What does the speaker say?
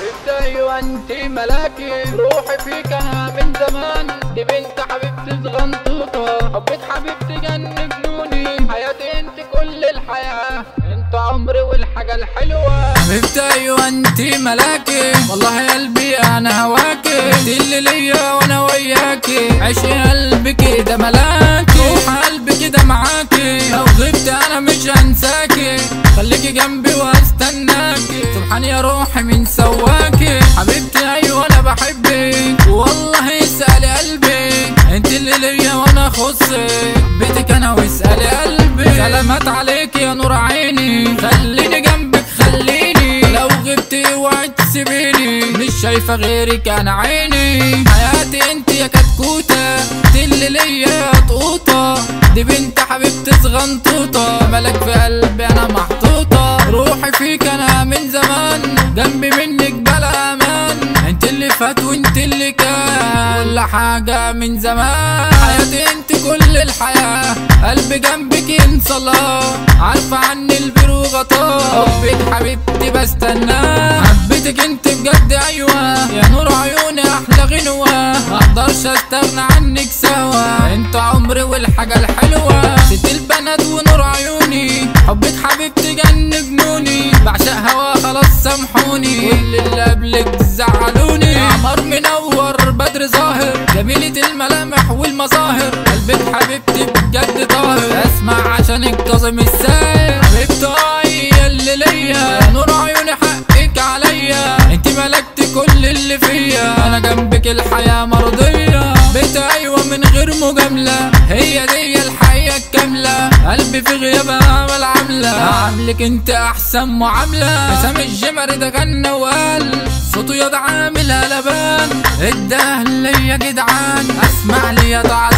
انت ايوه انت ملاكي روحي فيك انا من زمان دي بنت حبيبتي صغنطوطة حبيت حبيبتي جن جنوني حياتي انت كل الحياة انت عمري والحاجة الحلوة حبيبتي ايوه انت ملاكي والله يا قلبي انا هواكي انت اللي ليا وانا وياكي عيشي قلبي كده ملاكي روح قلبي كده معاكي لو غبت انا مش هنساكي خليكي جنبي واستناكي سبحان يا روحي من سواكي حبيبتي ايوه انا بحبك والله اسالي قلبي انت اللي ليا وانا خصك بيتك انا واسالي قلبي سلامات عليك يا نور عيني خليني جنبك خليني لو غبت اوعي تسيبيني مش شايفه غيرك انا عيني حياتي انت يا كتكوته انت اللي ليا يا طقوطه دي بنت حبيبتي صغنطوطه ملك في قلبي انا محطوطه روحي فيك انا من زمان جنبي منك بلا امان انت اللي فات وانت اللي كان كل حاجه من زمان حياتي انت كل الحياه قلبي جنبك ينسى الله عارفه عني البر وغطاه حبك حبيبتي بستناه حبيتك انت بجد ايوه يا نور عيوني احلى غنوه مقدرش استغنى عنك سوا انت عمري والحاجه الحلوه ست البنات ونور عيوني حبك حبيبتي جن جنوني بعشق هوا خلاص سامحوني واللي اللي قبلك زعلوني عمر منور بدر ظاهر جميلة الملامح والمظاهر قلبك حبيبتي بجد طاهر اسمع عشان الكاظم الساير حبيبتي هي اللي ليا نور عيوني حقك عليا انت ملكتي كل اللي فيا انا جنبك الحياة مرضية بيت ايوه من غير مجاملة هي دي الحياة الكاملة قلبي في غيابها عمل عاملة عاملك انت احسن معاملة حسام الجمر ده غنى وقال صوته ياض عامل قلبان اداه ليا جدعان اسمع لي يا